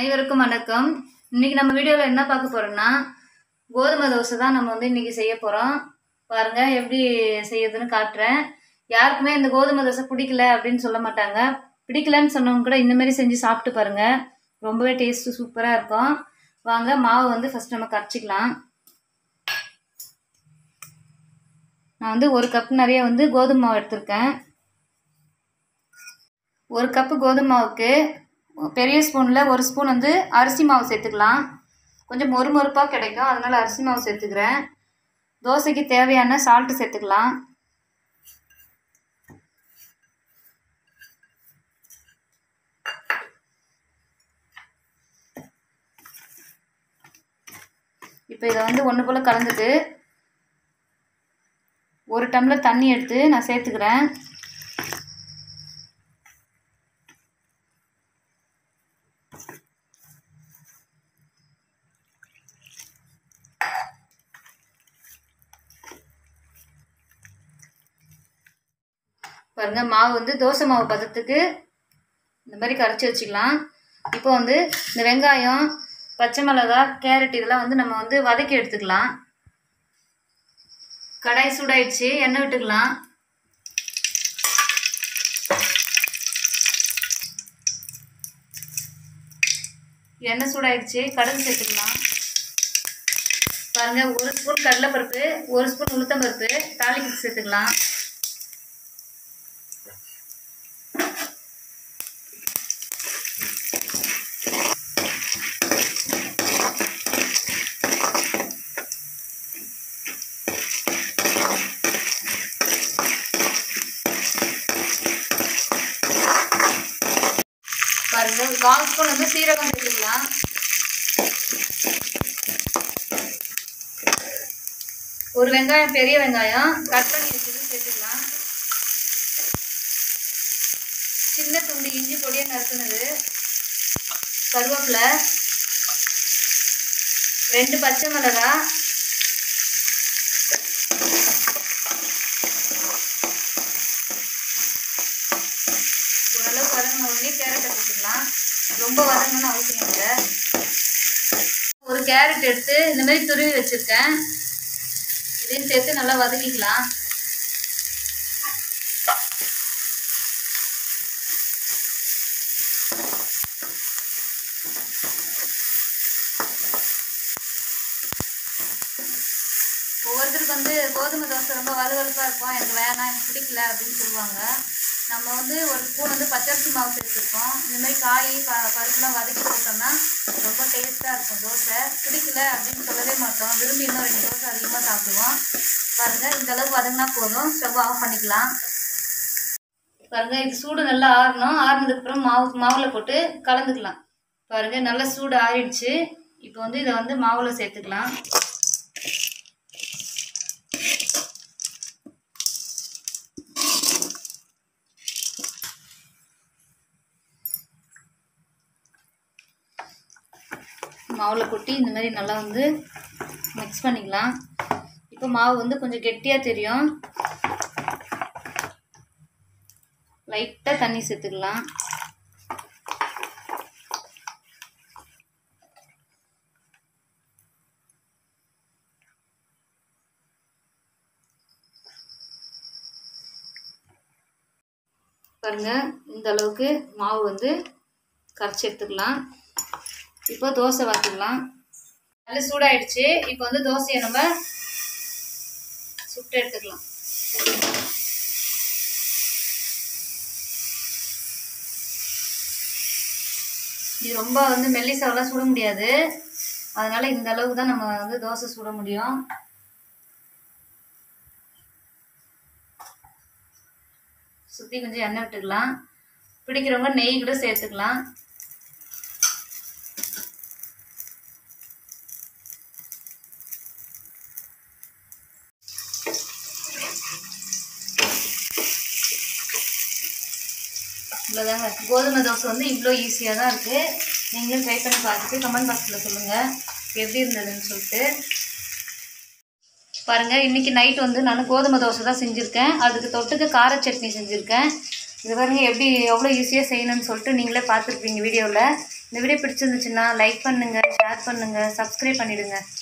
அனைவருக்கும் வணக்கம் இன்னைக்கு நம்ம வீடியோவில் என்ன பார்க்க போறோம்னா கோதுமை தோசை தான் நம்ம வந்து இன்னைக்கு செய்ய போகிறோம் பாருங்க எப்படி செய்யுதுன்னு காட்டுறேன் யாருக்குமே இந்த கோதுமை தோசை பிடிக்கல அப்படின்னு சொல்ல மாட்டாங்க பிடிக்கலன்னு சொன்னவங்க கூட இந்த மாதிரி செஞ்சு சாப்பிட்டு பாருங்க ரொம்பவே டேஸ்ட்டு சூப்பராக இருக்கும் வாங்க மாவு வந்து ஃபஸ்ட் நம்ம கரைச்சிக்கலாம் நான் வந்து ஒரு கப் நிறைய வந்து கோதுமை மாவு எடுத்திருக்கேன் ஒரு கப்பு கோதுமை மாவுக்கு பெரிய ஸ்பூனில் ஒரு ஸ்பூன் வந்து அரிசி மாவு சேர்த்துக்கலாம் கொஞ்சம் மொறு மொறுப்பாக கிடைக்கும் அதனால் அரிசி மாவு சேர்த்துக்கிறேன் தோசைக்கு தேவையான சால்ட்டு சேர்த்துக்கலாம் இப்போ இதை வந்து ஒன்று போல் கலந்துட்டு ஒரு டம்ளர் தண்ணி எடுத்து நான் சேர்த்துக்கிறேன் பாருங்க மாவு வந்து தோசை மாவு பதத்துக்கு இந்த மாதிரி கரைச்சி வச்சுக்கலாம் இப்போ வந்து இந்த வெங்காயம் பச்சை மிளகா கேரட் இதெல்லாம் வந்து நம்ம வந்து வதக்கி எடுத்துக்கலாம் கடாய் சூடாயிடுச்சு எண்ணெய் விட்டுக்கலாம் எண்ணெய் சூடாயிடுச்சு கடுகு சேர்த்துக்கலாம் பாருங்க ஒரு ஸ்பூன் கடலைப்பருப்பு ஒரு ஸ்பூன் உளுத்தம்பருப்பு தாளிக்கு சேர்த்துக்கலாம் பாருங்க ஒரு கால் ஸ்பூன் வந்து சீரகம் சேர்த்துக்கலாம் ஒரு வெங்காயம் பெரிய வெங்காயம் கட் பண்ணி வச்சது சேர்த்துக்கலாம் சின்ன துண்டு இஞ்சி பொடியை நறுக்குனது கருவேப்பிலை ரெண்டு பச்சை மிளகாய் ஓரளவுக்கு வதங்கின உடனே கேரட்டை போட்டுக்கலாம் ரொம்ப வதங்கணும்னு அவசியம் இல்லை ஒரு கேரட் எடுத்து இந்த மாதிரி துருவி வச்சுருக்கேன் இதையும் சேர்த்து நல்லா வதக்கிக்கலாம் ஒவ்வொருத்தருக்கு வந்து கோதுமை தோசை ரொம்ப வலுவலுப்பாக இருக்கும் எனக்கு வேணாம் எனக்கு பிடிக்கல அப்படின்னு சொல்லுவாங்க நம்ம வந்து ஒரு ஸ்பூன் வந்து பச்சரிசி மாவு சேர்த்துருக்கோம் இந்த மாதிரி காய் ப பருப்புலாம் வதக்கி போட்டோம்னா ரொம்ப டேஸ்ட்டாக இருக்கும் தோசை பிடிக்கல அப்படின்னு சொல்லவே மாட்டோம் விரும்பி இன்னும் ரெண்டு தோசை அதிகமாக சாப்பிடுவோம் பாருங்கள் இந்த அளவுக்கு வதங்கினா போதும் ஸ்டவ் ஆஃப் பண்ணிக்கலாம் பாருங்க இது சூடு நல்லா ஆறணும் ஆறுனதுக்கப்புறம் மாவு மாவில் போட்டு கலந்துக்கலாம் பாருங்க நல்லா சூடு ஆறிடுச்சு இப்போ வந்து இதை வந்து மாவில் சேர்த்துக்கலாம் மாவில் கொட்டி இந்த மாதிரி நல்லா வந்து மிக்ஸ் பண்ணிக்கலாம் இப்போ மாவு வந்து கொஞ்சம் கெட்டியாக தெரியும் லைட்டாக தண்ணி சேர்த்துக்கலாம் பாருங்க இந்த அளவுக்கு மாவு வந்து கரைச்சி எடுத்துக்கலாம் இப்போ தோசை வாத்துக்கலாம் நல்லா சூடாயிடுச்சு இப்போ வந்து தோசையை நம்ம சுட்டு எடுத்துக்கலாம் இது ரொம்ப வந்து மெல்லிசாவெல்லாம் சுட முடியாது அதனால இந்த அளவுக்கு தான் நம்ம வந்து தோசை சுட முடியும் சுற்றி கொஞ்சம் எண்ணெய் விட்டுக்கலாம் பிடிக்கிறவங்க நெய் கூட சேர்த்துக்கலாம் இவ்வளோதாங்க கோதுமை தோசை வந்து இவ்வளோ ஈஸியாக தான் இருக்குது நீங்களும் ட்ரை பண்ணி பார்த்துட்டு கமெண்ட் பாக்ஸில் சொல்லுங்கள் எப்படி இருந்ததுன்னு சொல்லிட்டு பாருங்கள் இன்றைக்கி நைட் வந்து நான் கோதுமை தோசை தான் செஞ்சுருக்கேன் அதுக்கு தொட்டுக்க கார சட்னி செஞ்சுருக்கேன் இது பாருங்க எப்படி எவ்வளோ ஈஸியாக செய்யணும்னு சொல்லிட்டு நீங்களே பார்த்துருப்பீங்க வீடியோவில் இந்த வீடியோ பிடிச்சிருந்துச்சுன்னா லைக் பண்ணுங்கள் ஷேர் பண்ணுங்கள் சப்ஸ்கிரைப் பண்ணிவிடுங்க